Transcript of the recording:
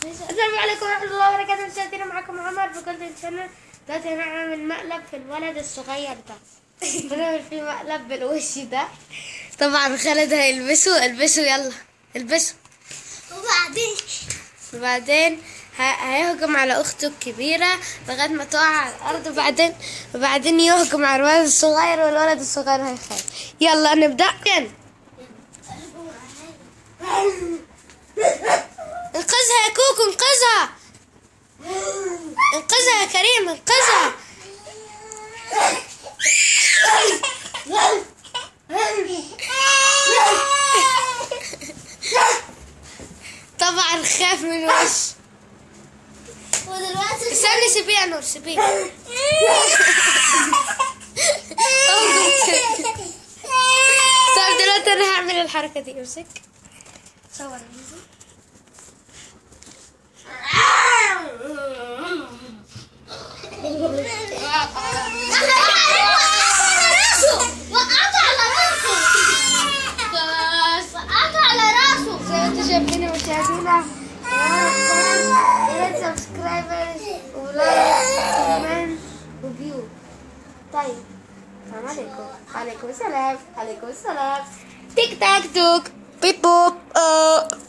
السلام عليكم ورحمة الله وبركاته مشاهدينا معكم عمر في كونتنت شانل دلوقتي هنعمل مقلب في الولد الصغير ده هنعمل فيه مقلب بالوش ده طبعا خالد هيلبسه البسه يلا البسه وبعدين وبعدين ه- هيهجم على اخته الكبيرة لغاية ما تقع على الارض وبعدين وبعدين يهجم على الولد الصغير والولد الصغير هيخاف يلا نبدأ انقذها يا كوكو انقذها انقذها يا كريم انقذها طبعا خاف من الوش ودلوقتي استني سيبيه يا نور سيبيه طب دلوقتي انا هعمل الحركة دي امسك صور وقعت على راسه وقعت على راسه زي ما انتوا شايفين مشاهدينا يا ريت سبسكرايبرز ولايك وكمان وفيو طيب السلام عليكم عليكم السلام عليكم السلام تيك تاك توك بيب بوب اه